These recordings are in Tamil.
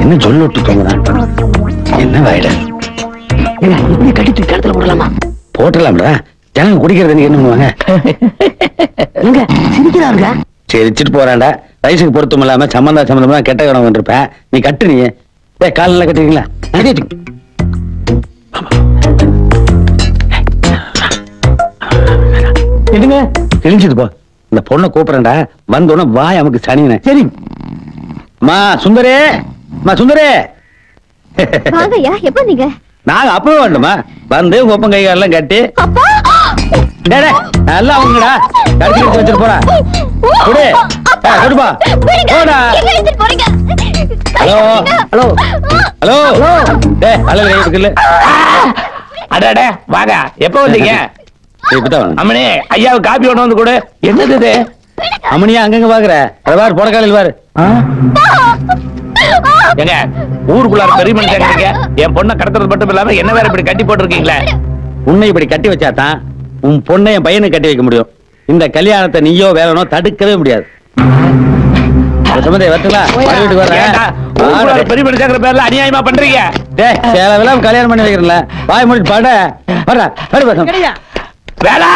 என்ன சொல்லு விட்டு தூங்குறான் என்ன வாயிட இப்படி கட்டி தூக்கி இடத்துல போடலாமா போட்டலாம்டா ஜனங்க குடிக்கிறது நீங்க என்ன பண்ணுவாங்க எங்க சிரிக்கிறாருங்க சிரிச்சிட்டு போறான்டா வயசுக்கு பொருத்தம் இல்லாம சம்பந்தா சம்பந்தமா கெட்ட கணவன் வந்திருப்பேன் நீ கட்டு நீ ஏ காலில் கட்டுறீங்களா என்னங்க கிழிஞ்சது போ இந்த பொண்ணை கூப்பிடுறேன்டா வந்தோடனே வாய் நமக்கு சனினே சரி மா சுந்தரே மா சுந்தரே வாங்கய்யா எப்ப நீங்க நாங்க அப்பவே வேண்டுமா வந்து ஒப்பம் கை காலெல்லாம் கட்டி அப்பா டேய், டேய், நல்லா அவங்கடா கடைசி எடுத்து வச்சுட்டு போறா குடு அப்பா! ஏய், குடுப்பா விடுங்க. போடா எங்க எடுத்துட்டு போறீங்க? ஹலோ ஹலோ ஹலோ டேய் ஹலோ இருக்குல்ல அடடே வாங்க எப்ப வந்தீங்க இப்பதான் வாங்க. அம்மனே ஐயாவுக்கு காப்பி ஒண்ணு வந்து கொடு என்னது இது அம்மனியா அங்கங்க பாக்குற அதை பாரு போட காலையில் பாரு எங்க ஊருக்குள்ளார பெரிய மனுஷன் இருக்கீங்க என் பொண்ணை கடத்துறது மட்டும் இல்லாம என்ன வேற இப்படி கட்டி போட்டிருக்கீங்களே உன்னை இப்படி கட்டி வச்சாதான் உன் பொண்ணை என் பையனுக்கு கட்டி வைக்க முடியும் இந்த கல்யாணத்தை நீயோ வேலனோ தடுக்கவே முடியாது சம்பந்தே வரட்டுங்களா மறு வீட்டுக்கு ஏன்டா, ஊருக்குள்ளார வர்றேன் பெரிய மனுஷங்கிற பேர்ல அநியாயமா பண்றீங்க டேய் சேலவெல்லாம் கல்யாணம் பண்ணி வைக்கிறேன்ல வாய் மூடி பட வர்ற வரு பசங்க வேலா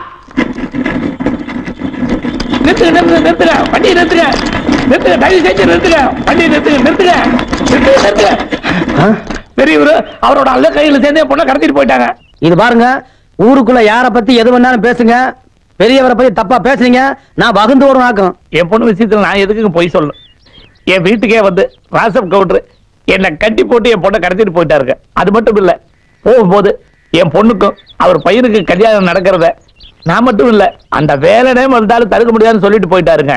நிறுத்துங்க நிறுத்துங்க நிறுத்துங்க வண்டியை நிறுத்துங்க நிறுத்துங்க தயவு செஞ்சு நிறுத்துங்க வண்டியை நிறுத்துங்க நிறுத்துங்க நிறுத்துங்க நிறுத்துங்க பெரியவரு அவரோட அல்ல கையில சேர்ந்து என் பொண்ணை கடத்திட்டு போயிட்டாங்க இது பாருங்க ஊருக்குள்ள யார பத்தி எது வேணாலும் பேசுங்க பெரியவரை பத்தி தப்பா பேசுறீங்க நான் வகுந்து ஒரு ஆக்கும் என் பொண்ணு விஷயத்துல நான் எதுக்கும் பொய் சொல்லணும் என் வீட்டுக்கே வந்து ராசப் கவுண்டர் என்னை கட்டி போட்டு என் பொண்ணை கடத்திட்டு போயிட்டாருங்க அது மட்டும் இல்ல போகும்போது என் பொண்ணுக்கும் அவர் பையனுக்கு கல்யாணம் நடக்கிறத நான் மட்டும் இல்ல அந்த வேலைனே வந்தாலும் தடுக்க முடியாதுன்னு சொல்லிட்டு போயிட்டாருங்க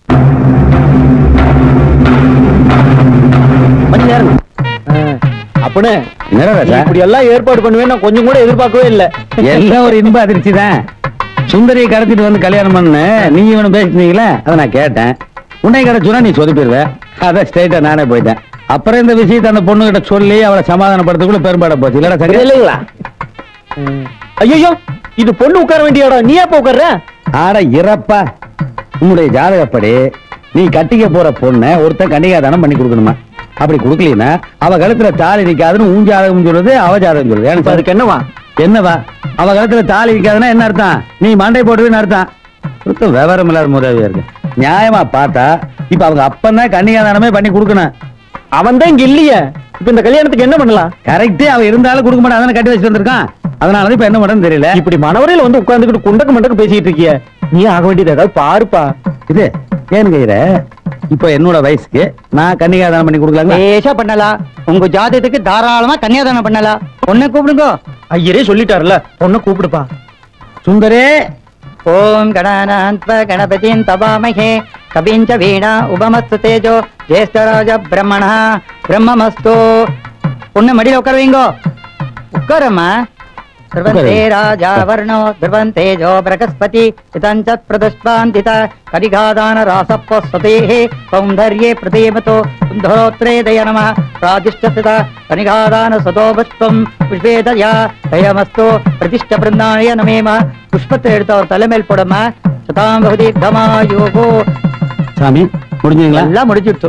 கொஞ்ச நேரம் அப்பனே என்னடா ராஜா? இப்படி எல்லாம் ஏற்பாடு பண்ணுவேன் நான் கொஞ்சம் கூட எதிர்பார்க்கவே இல்ல எல்லாம் ஒரு இன்ப அதிர்ச்சி தான் சுந்தரியை கடத்திட்டு வந்து கல்யாணம் பண்ணு நீ இவனு பேசினீங்களே அதை நான் கேட்டேன் உன்னை கிடைச்சுனா நீ சொதப்பிடுவ அதான் ஸ்ட்ரைட்டா நானே போயிட்டேன் அப்புறம் இந்த விஷயத்தை அந்த பொண்ணு கிட்ட சொல்லி அவளை சமாதானப்படுத்தக்குள்ள பெரும்பாட போச்சு இல்லடா சங்கர் இல்லைங்களா ஐயோ இது பொண்ணு உட்கார வேண்டிய இடம் நீ எப்ப உட்கார்ற ஆட இறப்பா உன்னுடைய ஜாதகப்படி நீ கட்டிக்க போற பொண்ணை ஒருத்தன் கன்னிகாதானம் பண்ணி கொடுக்கணுமா அப்படி கொடுக்கலனா அவ கழுத்துல தாலி நிக்காதுன்னு உன் ஜாதகம் சொல்லுது அவ ஜாதகம் சொல்லுது எனக்கு இப்ப அதுக்கு என்னவா என்னவா அவ கழுத்துல தாலி நிக்காதுன்னா என்ன அர்த்தம் நீ மண்டை போட்டுவேன்னு அர்த்தம் சுத்தம் விவரம் இல்லாத முறையா இருக்கு நியாயமா பார்த்தா இப்ப அவங்க அப்பதான் கன்னிகாதானமே பண்ணி கொடுக்கணும் அவன் தான் இங்க இல்லையே இப்ப இந்த கல்யாணத்துக்கு என்ன பண்ணலாம் கரெக்டே அவ இருந்தாலும் கொடுக்க மாட்டான் அதானே கட்டி வச்சுட்டு வந்திருக்கான் அதனாலதான் இப்ப என்ன பண்றதுன்னு தெரியல இப்படி மனவரையில வந்து உட்கார்ந்துக்கிட்டு குண்டக்கு மண்டக்கு பேசிட்டு இருக்கிய நீ ஆக வேண்டியது ஏதாவது பாருப்பா இது ஏன்னு கையிற இப்போ என்னோட வயசுக்கு நான் கன்னிகாதானம் பண்ணி கொடுக்கலாங்களா லேசா பண்ணலாம் உங்க ஜாதகத்துக்கு தாராளமா கன்னியாதானம் பண்ணலாம் பொண்ணை கூப்பிடுங்க ஐயரே சொல்லிட்டாருல பொண்ணை கூப்பிடுப்பா சுந்தரே ஓம் கணானாந்த்வ கணபதியின் தபாமகே கபிஞ்ச வீணா உபமஸ்து தேஜோ ஜேஷ்டராஜ பிரம்மணா பிரம்மமஸ்து பொண்ணு மடியில உட்கார வைங்கோ உட்காரம்மா सर्वन्ते राजा वर्णो ध्रुवं तेजो बृहस्पति इदञ्च प्रदुष्पान्तित करिघादानरासप्पस्वतेः सौन्दर्ये प्रतीमतो सुन्धरोत्रेदय नमः प्रादिष्टस्थित कनिघादानसतो पुष्पं पुष्पेदया दयमस्तु प्रतिष्ठबृन्दाय नमेम புஷ்பத்தை எடுத்து அவர் தலைமையில் போடமா சதாம் பகுதி கமாயோகோ சாமி முடிஞ்சுங்களா எல்லாம் முடிஞ்சிடுச்சு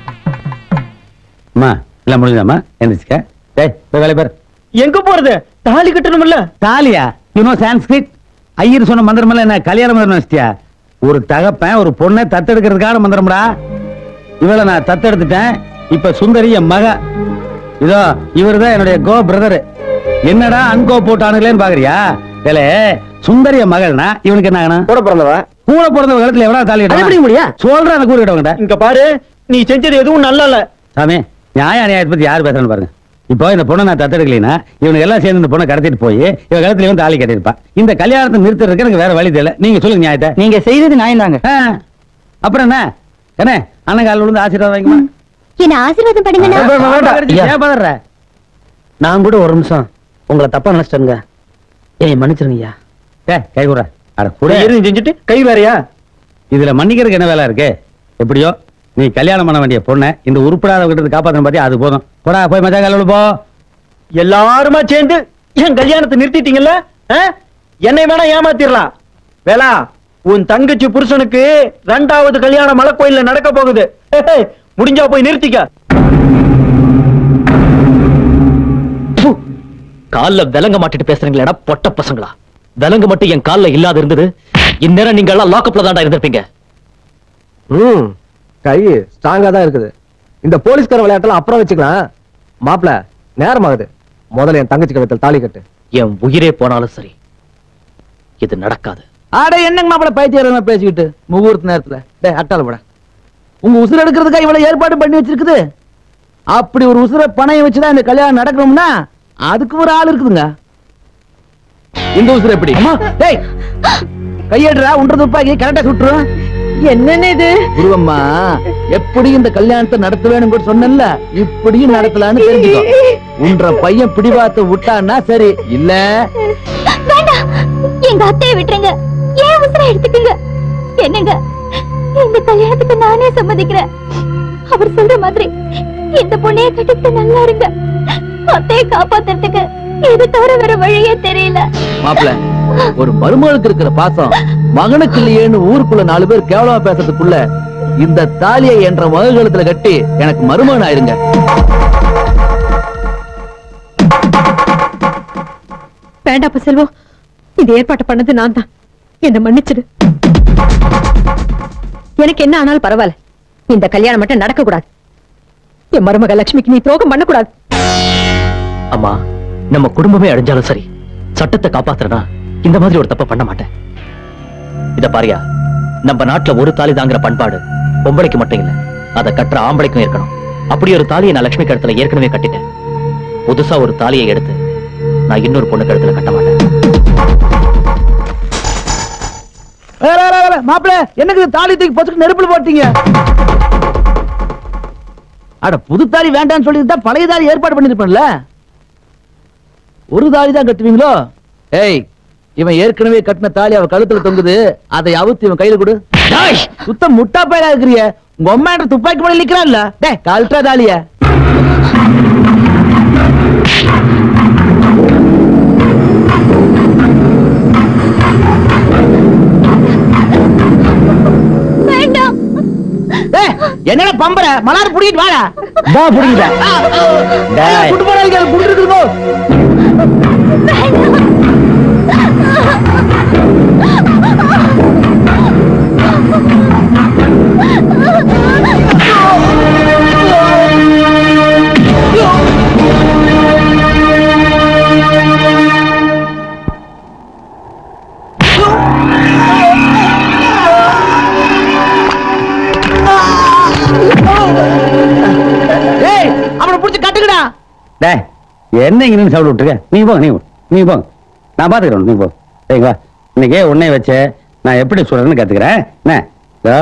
அம்மா எல்லாம் முடிஞ்சுதாம்மா எந்திரிச்சுக்க டேய் போய் வேலை பேர் எங்க போறது தாலி கட்டணும்ல தாலியா யூனோ சான்ஸ்கிரிட் ஐயர் சொன்ன மந்திரம் எல்லாம் என்ன கல்யாண மந்திரம் வச்சிட்டியா ஒரு தகப்பன் ஒரு பொண்ணை தத்தெடுக்கிறதுக்கான மந்திரம்டா இவளை நான் தத்தெடுத்துட்டேன் இப்ப சுந்தரி என் மக இதோ இவர்தான் என்னுடைய கோ பிரதர் என்னடா அன்கோ போட்டானுங்களேன்னு பாக்குறியா வேலை சுந்தரிய மகள்னா இவனுக்கு என்ன ஆகணும் கூட பிறந்தவ கூட பிறந்த காலத்துல எவ்வளவு தாலி அது எப்படி முடியா? சொல்றேன் அந்த கூறு கிட்டவங்கிட்ட இங்க பாரு நீ செஞ்சது எதுவும் நல்லா இல்ல சாமி நியாய அநியாயத்தை பத்தி யார் பேசுறேன்னு பாருங்க இப்போ இந்த பொண்ணை நான் தத்தெடுக்கலைன்னா இவனுக்கு எல்லாம் சேர்ந்து இந்த பொண்ணை கடத்திட்டு போய் இவன் கழுத்துல இவன் தாலி கட்டியிருப்பான் இந்த கல்யாணத்தை நிறுத்துறதுக்கு எனக்கு வேற வழி தெரியல நீங்க சொல்லுங்க நியாயத்தை நீங்க செய்தது நியாயம்தாங்க ஆ, அப்புறம் என்ன என்ன அண்ணன் காலில் விழுந்து ஆசீர்வாதம் வாங்கிமா என்ன ஆசீர்வாதம் பண்ணுங்கண்ணா ஏன் பதற நான் கூட ஒரு நிமிஷம் உங்களை தப்பா நினைச்சிட்டேங்க ஏய் மன்னிச்சிருங்க ஐயா டே கை கூட அட கூட இருந்து செஞ்சுட்டு கை வேறையா இதுல மன்னிக்கிறதுக்கு என்ன வேலை இருக்கு எப்படியோ நீ கல்யாணம் பண்ண வேண்டிய பொண்ணை இந்த உருப்படாத கிட்ட காப்பாத்தணும் பாத்தியா அது போதும் போடா போய் மச்சா காலில் போ எல்லாருமா சேர்ந்து என் கல்யாணத்தை நிறுத்திட்டீங்கல்ல ஆ? என்னை வேணா ஏமாத்திரலாம் வேலா உன் தங்கச்சி புருஷனுக்கு ரெண்டாவது கல்யாணம் மலை கோயில்ல நடக்க போகுது முடிஞ்சா போய் நிறுத்திக்க கால்ல விலங்க மாட்டிட்டு பேசுறீங்களேடா பொட்ட பசங்களா விலங்கு மட்டும் என் கால்ல இல்லாத இருந்தது இந்நேரம் நீங்க எல்லாம் லாக்அப்ல தான்டா இருந்திருப்பீங்க ம் கை ஸ்ட்ராங்கா தான் இருக்குது இந்த போலீஸ்கார விளையாட்டெல்லாம் அப்புறம் வச்சுக்கலாம் மாப்பிள நேரமாகுது முதல்ல என் தங்கச்சி கழுத்தில் தாலி கட்டு என் உயிரே போனாலும் சரி இது நடக்காது ஆட என்னங்க மாப்பிள பைத்தியாரம் பேசிக்கிட்டு முகூர்த்த நேரத்துல டேய் அட்டால போட உங்க உசுர எடுக்கிறதுக்கா இவ்வளவு ஏற்பாடு பண்ணி வச்சிருக்குது அப்படி ஒரு உசுர பணையம் வச்சுதான் இந்த கல்யாணம் நடக்கணும்னா அதுக்கு ஒரு ஆள் இருக்குதுங்க இந்த உசுர எப்படி டேய் கையேடுறா உன்ற துப்பாக்கி கரெக்டா சுட்டுரும் என்னன்னு இது குருவம்மா எப்படி இந்த கல்யாணத்தை நடத்த வேணும் கூட சொன்னல இப்படியும் நடத்தலாம்னு தெரிஞ்சுக்கோ உன்ற பையன் பிடிவாத்த விட்டான்னா சரி இல்ல வேண்டாம் எங்க அத்தையை விட்டுருங்க ஏன் உசுர எடுத்துக்கங்க என்னங்க இந்த கல்யாணத்துக்கு நானே சம்மதிக்கிறேன் அவர் சொல்ற மாதிரி இந்த பொண்ணைய கட்டிக்கிட்டு நல்லா இருங்க அத்தையை காப்பாத்துறதுக்கு இது தவிர வேற வழியே தெரியல மாப்பிள ஒரு மருமகளுக்கு இருக்கிற பாசம் மகனுக்கு இல்லையேன்னு ஊருக்குள்ள நாலு பேர் கேவலமா பேசுறதுக்குள்ள இந்த தாலியை என்ற மகள்களத்துல கட்டி எனக்கு மருமகன் ஆயிருங்க வேண்டாப்பா செல்வம் இந்த ஏற்பாட்டை பண்ணது நான் தான் என்ன மன்னிச்சிடு எனக்கு என்ன ஆனாலும் பரவாயில்ல இந்த கல்யாணம் மட்டும் நடக்க கூடாது என் மருமக லட்சுமிக்கு நீ துரோகம் பண்ணக்கூடாது அம்மா நம்ம குடும்பமே அழிஞ்சாலும் சரி சட்டத்தை காப்பாத்துறனா இந்த மாதிரி ஒரு தப்பை பண்ண மாட்டேன் இத பாரியா நம்ம நாட்டுல ஒரு தாலி தாங்குற பண்பாடு பொம்பளைக்கு மட்டும் இல்ல அதை கட்டுற ஆம்பளைக்கும் இருக்கணும் அப்படி ஒரு தாலியை நான் லட்சுமி கழுத்துல ஏற்கனவே கட்டிட்டேன் புதுசா ஒரு தாலியை எடுத்து நான் இன்னொரு பொண்ணு கழுத்துல கட்ட மாட்டேன் மாப்பிள எனக்கு தாலி தூக்கி பசுக்கு நெருப்புல போட்டீங்க அட புது தாலி வேண்டாம்னு சொல்லிட்டு பழைய தாலி ஏற்பாடு பண்ணிருப்பேன்ல ஒரு தாலி தான் கட்டுவீங்களோ ஏய் இவன் ஏற்கனவே கட்டின தாலி அவ கழுத்துல தொங்குது அதை அவுத்து இவன் கையில கொடு டேய், சுத்த முட்டா பையலா இருக்கிறிய உங்க அம்மா துப்பாக்கி போட நிக்கிறான்ல டேய் கழட்டா தாலிய வேண்டாம் டேய், என்னடா பம்பர மலார் புடிக்கிட்டு வாடா வா புடிங்கிட்ட டேய் குட்டு போடாதீங்க அது குண்டு இருக்குதுங்கோ டேய் அவனை புடிச்சு கட்டுங்கடா டேய் என்ன இங்க நின்னு சவுண்ட் விட்டுருக்க நீ போங்க நீ போ- நீ போங்க நான் பாத்துக்கிறேன் நீ போ சரிங்களா இன்னைக்கே உன்னை வச்சு நான் எப்படி சொல்றேன்னு கத்துக்கிறேன் என்ன இதோ.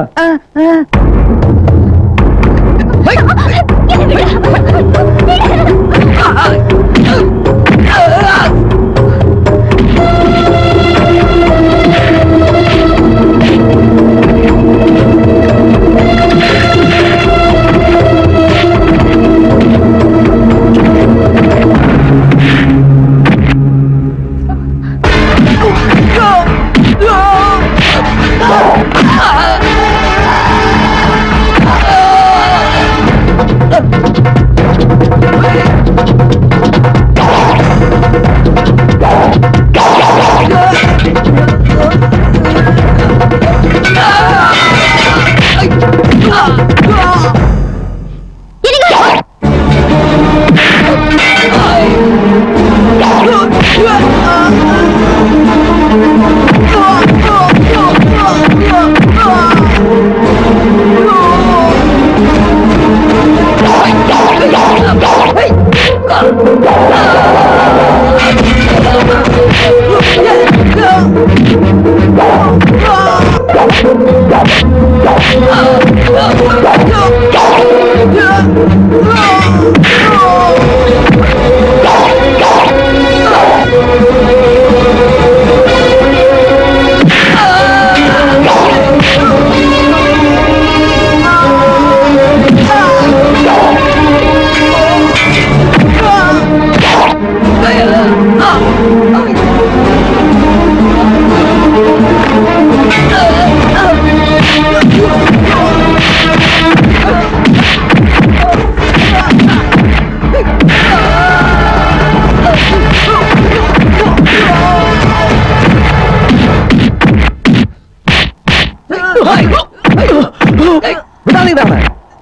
விடாதீங்க அவனை.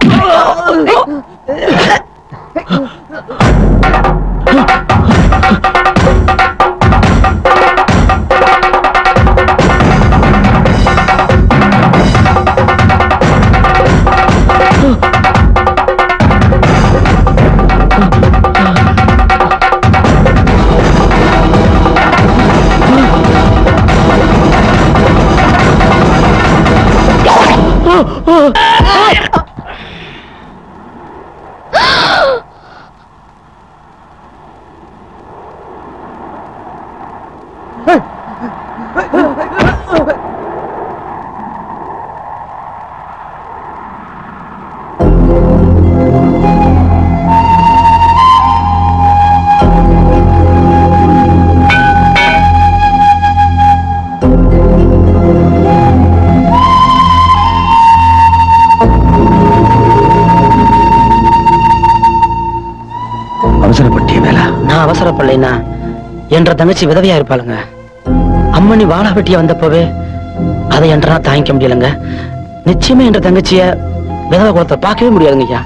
அவசரப்பட்டிய வேலை நான் அவசரப்படலைன்னா என்ற தங்கச்சி விதவையா இருப்பாளுங்க அம்மணி வாழ வெட்டிய வந்தப்பவே அதை என்றா தாங்கிக்க முடியலங்க நிச்சயமா என்ற தங்கச்சிய விதவை குலத்தை பார்க்கவே முடியாதுங்க ஐயா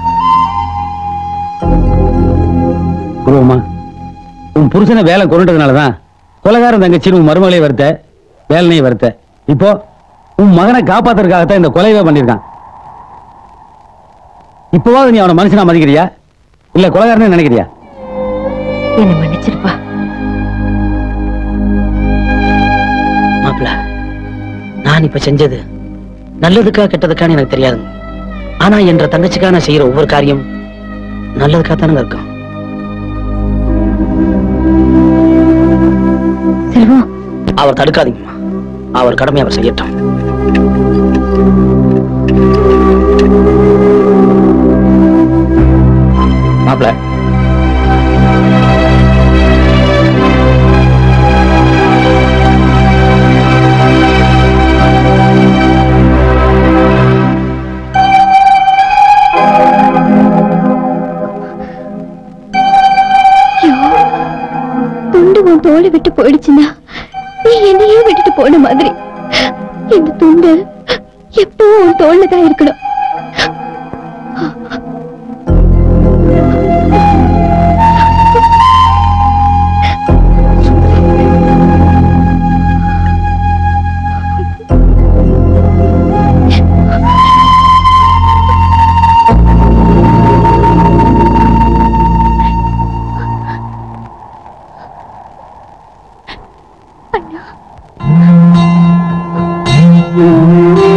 குருவம்மா உன் புருஷனை வேலை கொண்டுட்டதுனாலதான் கொலகாரன் தங்கச்சின்னு உன் மருமகளை வருத்த வேலனையை வருத்த இப்போ உன் மகனை காப்பாத்துறதுக்காகத்தான் இந்த கொலைவே பண்ணிருக்கான் இப்போவாவது நீ அவனை மனுஷனா மதிக்கிறியா இல்ல கொலகாரனே நினைக்கிறியா என்ன மன்னிச்சிருப்பா மாப்பிள நான் இப்ப செஞ்சது நல்லதுக்கா கெட்டதுக்கான்னு எனக்கு தெரியாது ஆனா என்ற தங்கச்சிக்கா நான் செய்யற ஒவ்வொரு காரியம் நல்லதுக்கா தானங்க இருக்கும் செல்வம் அவர் தடுக்காதீங்கம்மா அவர் கடமை அவர் செய்யட்டும் மாப்பிள துண்டு உன் தோலை விட்டு போயிடுச்சுன்னா நீ என்னையே விட்டுட்டு போன மாதிரி இந்த துண்டு எப்பவும் உன் தோல்ல தான் இருக்கணும் அண்ணா